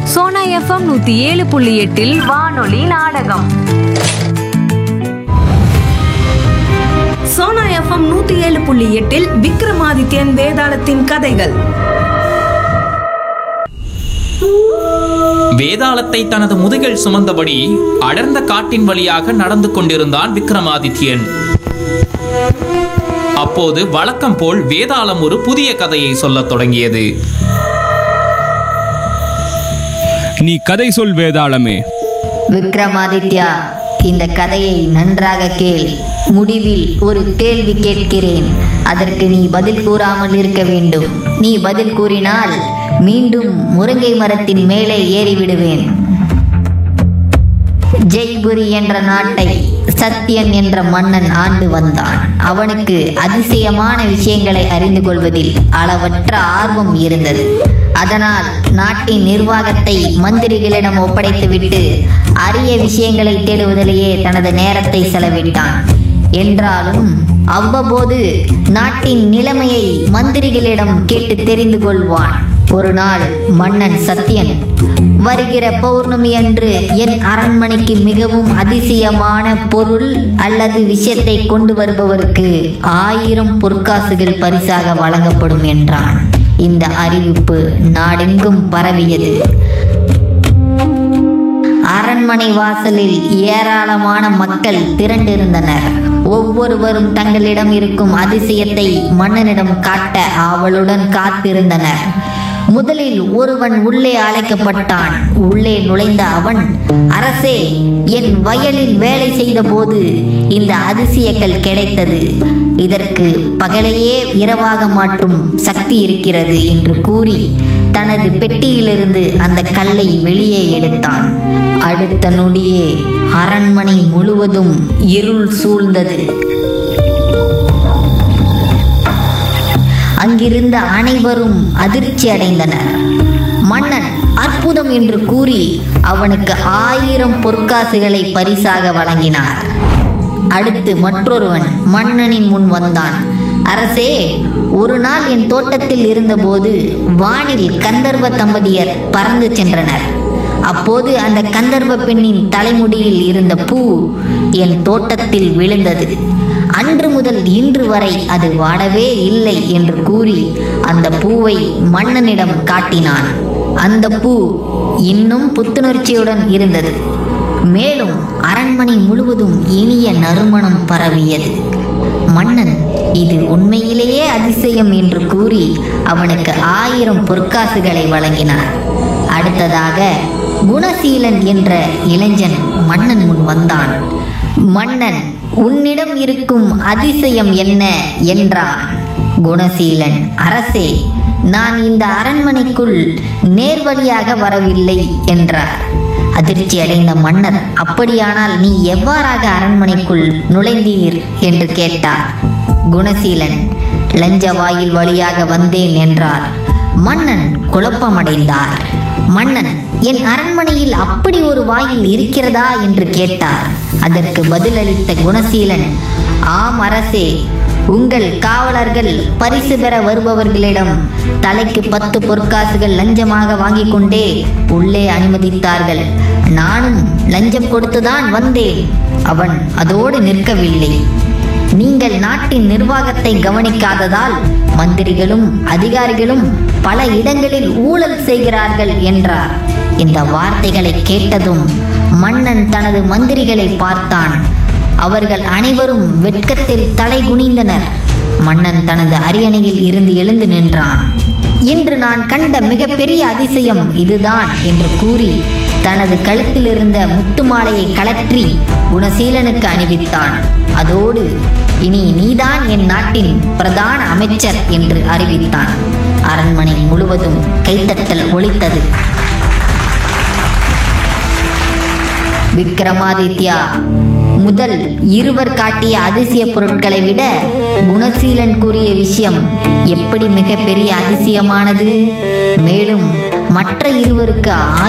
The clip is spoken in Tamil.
சோனா எஃப்எம் நூத்தி ஏழு புள்ளி எட்டில் வானொலி நாடகம் சோனா எஃப்எம் நூத்தி ஏழு புள்ளி எட்டில் விக்ரமாதித்யன் வேதாளத்தின் கதைகள் வேதாளத்தை தனது முதுகில் சுமந்தபடி அடர்ந்த காட்டின் வழியாக நடந்து கொண்டிருந்தான் விக்ரமாதித்யன் அப்போது வழக்கம் போல் வேதாளம் ஒரு புதிய கதையை சொல்லத் தொடங்கியது நீ கதை சொல் வேதாளமே விக்ரமாதித்யா இந்த கதையை நன்றாக கேள் முடிவில் ஒரு கேள்வி கேட்கிறேன் அதற்கு நீ பதில் கூறாமல் இருக்க வேண்டும் நீ பதில் கூறினால் மீண்டும் முருங்கை மரத்தின் மேலே ஏறிவிடுவேன் ஜெய்புரி என்ற நாட்டை சத்தியன் என்ற மன்னன் ஆண்டு வந்தான் அவனுக்கு அதிசயமான விஷயங்களை அறிந்து கொள்வதில் அளவற்ற ஆர்வம் இருந்தது அதனால் நாட்டின் நிர்வாகத்தை மந்திரிகளிடம் ஒப்படைத்துவிட்டு அரிய விஷயங்களை தேடுவதிலேயே தனது நேரத்தை செலவிட்டான் என்றாலும் அவ்வப்போது நாட்டின் நிலைமையை மந்திரிகளிடம் கேட்டு தெரிந்து கொள்வான் ஒரு நாள் மன்னன் சத்தியன் வருகிற பௌர்ணமி அன்று என் அரண்மனைக்கு மிகவும் அதிசயமான பொருள் அல்லது விஷயத்தை கொண்டு வருபவருக்கு ஆயிரம் பொற்காசுகள் பரிசாக வழங்கப்படும் என்றான் இந்த அறிவிப்பு நாடெங்கும் பரவியது அரண்மனை வாசலில் ஏராளமான மக்கள் திரண்டிருந்தனர் ஒவ்வொருவரும் தங்களிடம் இருக்கும் அதிசயத்தை மன்னனிடம் காட்ட ஆவலுடன் காத்திருந்தனர் முதலில் ஒருவன் உள்ளே அழைக்கப்பட்டான் உள்ளே நுழைந்த அவன் அரசே என் வயலில் வேலை செய்தபோது இந்த அதிசயங்கள் கிடைத்தது இதற்கு பகலையே இரவாக மாற்றும் சக்தி இருக்கிறது என்று கூறி தனது பெட்டியிலிருந்து அந்த கல்லை வெளியே எடுத்தான் அடுத்த நொடியே அரண்மனை முழுவதும் இருள் சூழ்ந்தது அங்கிருந்த அனைவரும் அதிர்ச்சி அடைந்தனர் மன்னன் அற்புதம் என்று கூறி அவனுக்கு ஆயிரம் பொற்காசுகளை பரிசாக வழங்கினார் அடுத்து மற்றொருவன் மன்னனின் முன் வந்தான் அரசே ஒரு நாள் என் தோட்டத்தில் இருந்தபோது வானில் கந்தர்வ தம்பதியர் பறந்து சென்றனர் அப்போது அந்த கந்தர்வ பெண்ணின் தலைமுடியில் இருந்த பூ என் தோட்டத்தில் விழுந்தது அன்று முதல் இன்று வரை அது வாடவே இல்லை என்று கூறி அந்த பூவை மன்னனிடம் காட்டினான் அந்த பூ இன்னும் புத்துணர்ச்சியுடன் இருந்தது மேலும் அரண்மனை முழுவதும் இனிய நறுமணம் பரவியது மன்னன் இது உண்மையிலேயே அதிசயம் என்று கூறி அவனுக்கு ஆயிரம் பொற்காசுகளை வழங்கினார் அடுத்ததாக குணசீலன் என்ற இளைஞன் மன்னன் முன் வந்தான் மன்னன் உன்னிடம் இருக்கும் அதிசயம் என்ன என்றான் குணசீலன் அரசே நான் இந்த அரண்மனைக்குள் நேர்வழியாக வரவில்லை என்றார் அதிர்ச்சி அடைந்த மன்னர் அப்படியானால் நீ எவ்வாறாக அரண்மனைக்குள் நுழைந்தீர் என்று கேட்டார் குணசீலன் லஞ்ச வாயில் வழியாக வந்தேன் என்றார் மன்னன் குழப்பமடைந்தார் மன்னன் என் அரண்மனையில் அப்படி ஒரு வாயில் இருக்கிறதா என்று கேட்டார் அதற்கு பதிலளித்த குணசீலன் ஆம் அரசே உங்கள் காவலர்கள் பரிசு பெற வருபவர்களிடம் தலைக்கு பத்து பொற்காசுகள் லஞ்சமாக வாங்கிக் கொண்டே உள்ளே அனுமதித்தார்கள் நானும் லஞ்சம் கொடுத்துதான் வந்தேன் அவன் அதோடு நிற்கவில்லை நீங்கள் நாட்டின் நிர்வாகத்தை கவனிக்காததால் மந்திரிகளும் அதிகாரிகளும் பல இடங்களில் ஊழல் செய்கிறார்கள் என்றார் இந்த வார்த்தைகளை கேட்டதும் மன்னன் தனது மந்திரிகளை பார்த்தான் அவர்கள் அனைவரும் வெட்கத்தில் தலை குனிந்தனர் மன்னன் தனது அரியணையில் இருந்து எழுந்து நின்றான் இன்று நான் கண்ட மிகப்பெரிய அதிசயம் இதுதான் என்று கூறி தனது கழுத்தில் இருந்த முத்து மாலையை கலற்றி குணசீலனுக்கு அணிவித்தான் அதோடு இனி நீதான் என் நாட்டின் பிரதான அமைச்சர் என்று அறிவித்தான் அரண்மனை முழுவதும் கைத்தட்டல் ஒலித்தது விக்ரமாதித்யா முதல் இருவர் காட்டிய அதிசய பொருட்களை விட குணசீலன் கூறிய விஷயம் எப்படி மிகப்பெரிய அதிசயமானது மேலும் மற்ற இருவருக்கு